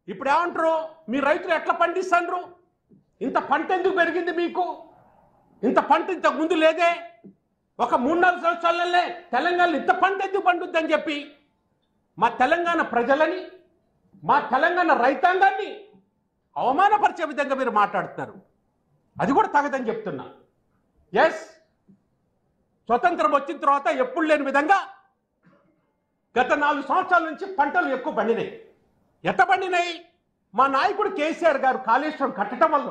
ఇప్పుడు ఏమంటారు మీ రైతులు ఎట్లా పండిస్తాండ్రు ఇంత పంట ఎందుకు పెరిగింది మీకు ఇంత పంట ఇంతకు ముందు లేదే ఒక మూడు నాలుగు సంవత్సరాలనే తెలంగాణలో ఇంత పంట ఎందుకు పండుద్దని చెప్పి మా తెలంగాణ ప్రజలని మా తెలంగాణ రైతాంగాన్ని అవమానపరిచే విధంగా మీరు మాట్లాడుతున్నారు అది కూడా తగదని చెప్తున్నా ఎస్ స్వతంత్రం వచ్చిన తర్వాత ఎప్పుడు లేని విధంగా గత నాలుగు సంవత్సరాల నుంచి పంటలు ఎక్కువ పండినాయి ఎట్ట పండినాయి మా నాయకుడు కేసీఆర్ గారు కాళేశ్వరం కట్టడం వల్ల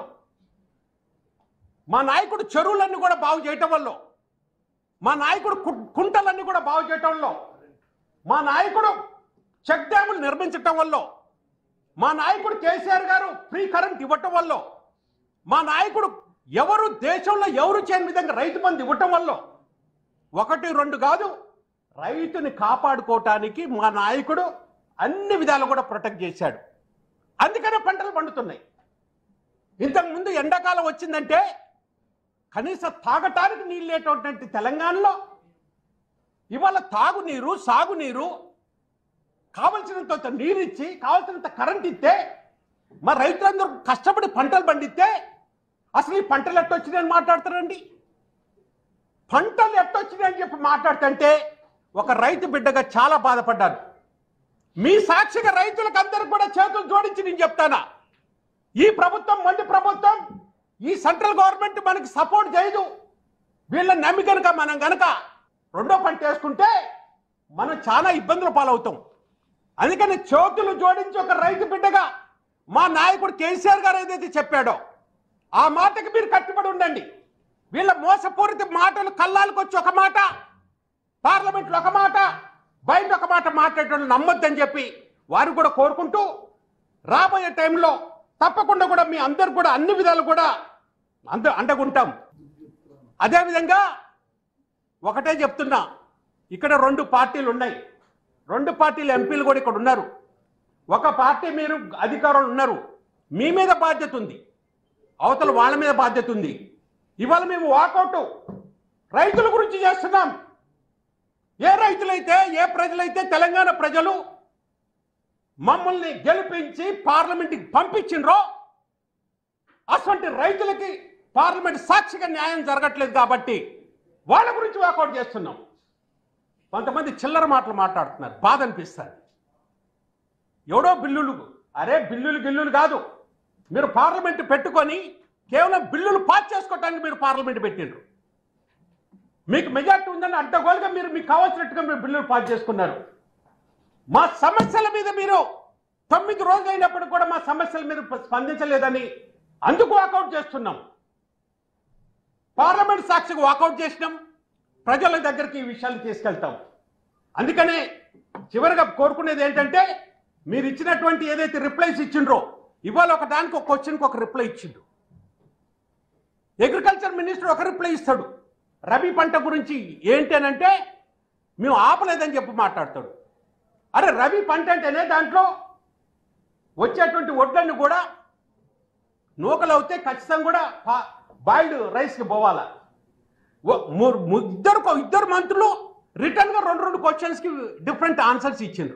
మా నాయకుడు చెరువులన్నీ కూడా బాగు చేయటం వల్ల మా నాయకుడు కు- కుంటలన్నీ కూడా బాగు చేయటం వల్ల మా నాయకుడు చెక్ డ్యాములు నిర్మించటం వల్ల మా నాయకుడు కేసీఆర్ గారు ఫ్రీ కరెంట్ ఇవ్వటం వల్ల మా నాయకుడు ఎవరు దేశంలో ఎవరు చేయని విధంగా రైతు బంధు ఇవ్వటం వల్ల ఒకటి రెండు కాదు రైతుని కాపాడుకోవటానికి మా నాయకుడు అన్ని విధాలు కూడా ప్రొటెక్ట్ చేశాడు అందుకనే పంటలు పండుతున్నాయి ఇంతకుముందు ఎండాకాలం వచ్చిందంటే కనీసం తాగటానికి నీళ్ళు లేటువంటి తెలంగాణలో ఇవాళ తాగునీరు సాగునీరు కావలసినంత నీరు ఇచ్చి కావలసినంత కరెంట్ ఇస్తే మా రైతులందరూ కష్టపడి పంటలు పండిస్తే అసలు ఈ పంటలు ఎట్టొచ్చినాయని మాట్లాడతారండి పంటలు ఎట్టొచ్చినాయని చెప్పి మాట్లాడుతుంటే ఒక రైతు బిడ్డగా చాలా బాధపడ్డాను మీ సాక్షిగా రైతులకు అందరికి కూడా చేతులు జోడించి నేను చెప్తానా ఈ ప్రభుత్వం మండి ప్రభుత్వం ఈ సెంట్రల్ గవర్నమెంట్ మనకి సపోర్ట్ చేయదు వీళ్ళని నమ్మి కనుక మనం గనక రెండో పంట వేసుకుంటే మనం చాలా ఇబ్బందులు పాలవుతాం అందుకని చేతులు జోడించి ఒక రైతు బిడ్డగా మా నాయకుడు కేసీఆర్ గారు ఏదైతే చెప్పాడో ఆ మాటకి మీరు కట్టుబడి ఉండండి వీళ్ళ మోసపూరిత మాటలు కల్లాలకు వచ్చి ఒక మాట పార్లమెంట్లో ఒక మాట బయట ఒక మాట మాట్లాడటం నమ్మొద్దని చెప్పి వారు కూడా కోరుకుంటూ రాబోయే టైంలో తప్పకుండా కూడా మీ అందరు కూడా అన్ని విధాలు కూడా అంద అండగుంటాం అదేవిధంగా ఒకటే చెప్తున్నా ఇక్కడ రెండు పార్టీలు ఉన్నాయి రెండు పార్టీల ఎంపీలు కూడా ఇక్కడ ఉన్నారు ఒక పార్టీ మీరు అధికారులు ఉన్నారు మీ మీద బాధ్యత ఉంది అవతల వాళ్ళ మీద బాధ్యత ఉంది ఇవాళ మేము వాకౌట్ రైతుల గురించి చేస్తున్నాం ఏ రైతులైతే ఏ ప్రజలైతే తెలంగాణ ప్రజలు మమ్మల్ని గెలిపించి పార్లమెంట్కి పంపించిండ్రో అటువంటి రైతులకి పార్లమెంట్ సాక్షిగా న్యాయం జరగట్లేదు కాబట్టి వాళ్ళ గురించి వాకౌట్ చేస్తున్నాం కొంతమంది చిల్లర మాటలు మాట్లాడుతున్నారు బాధ అనిపిస్తుంది ఎవడో బిల్లులు అరే బిల్లులు గిల్లులు కాదు మీరు పార్లమెంట్ పెట్టుకొని కేవలం బిల్లులు పాస్ చేసుకోవడానికి మీరు పార్లమెంట్ పెట్టిండ్రు మీకు మెజార్టీ ఉందని అడ్డగోలుగా మీరు మీకు కావాల్సినట్టుగా మీరు బిల్లులు పాస్ చేసుకున్నారు మా సమస్యల మీద మీరు తొమ్మిది రోజులు అయినప్పటికీ కూడా మా సమస్యల మీద స్పందించలేదని అందుకు వాకౌట్ చేస్తున్నాం పార్లమెంట్ సాక్షిగా వాకౌట్ చేసినాం ప్రజల దగ్గరికి ఈ విషయాలు తీసుకెళ్తాం అందుకనే చివరిగా కోరుకునేది ఏంటంటే మీరు ఇచ్చినటువంటి ఏదైతే రిప్లైస్ ఇచ్చిండ్రో ఇవాళ ఒక దానికి ఒక క్వశ్చన్కి ఒక రిప్లై ఇచ్చిండు అగ్రికల్చర్ మినిస్టర్ ఒక రిప్లై ఇస్తాడు రబీ పంట గురించి ఏంటి అని అంటే మేము ఆపలేదని చెప్పి మాట్లాడతాడు అరే రబీ పంట అంటేనే దాంట్లో వచ్చేటువంటి వడ్లన్నీ కూడా నూకలు అవుతే ఖచ్చితంగా కూడా బాయిల్డ్ రైస్కి పోవాలా ఓ- ము- ము- ఇద్దరు కో- ఇద్దరు మంత్రులు రిటర్న్ గా రెండు రెండు క్వశ్చన్స్ కి డిఫరెంట్ ఆన్సర్స్ ఇచ్చిండ్రు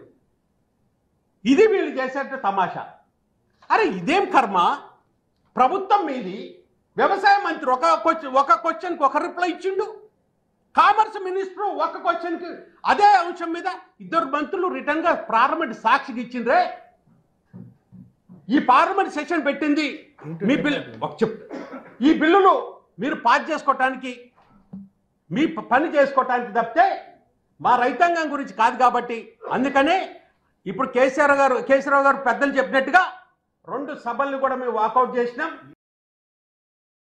ఇది వీళ్ళు చేసేట తమాషా అరే ఇదేం కర్మ ప్రభుత్వం మీది వ్యవసాయ మంత్రి ఒక క్వశ్చన్ ఒక క్వశ్చన్కి ఒక రిప్లై ఇచ్చిండు కామర్స్ మినిస్టర్ ఒక క్వశ్చన్కి అదే అంశం మీద ఇద్దరు మంత్రులు రిటర్న్ గా పార్లమెంట్ సాక్షికి ఇచ్చిండ్రే ఈ పార్లమెంట్ సెషన్ పెట్టింది మీ బిల్ ఒక చెప్ ఈ బిల్లులు మీరు పాస్ చేసుకోవటానికి మీ ప- పని చేసుకోవటానికి తప్పితే మా రైతాంగం గురించి కాదు కాబట్టి అందుకనే ఇప్పుడు కేసీఆర్ గారు కేసీఆర్ గారు పెద్దలు చెప్పినట్టుగా రెండు సభల్ని కూడా మేము వాకౌట్ చేసినాం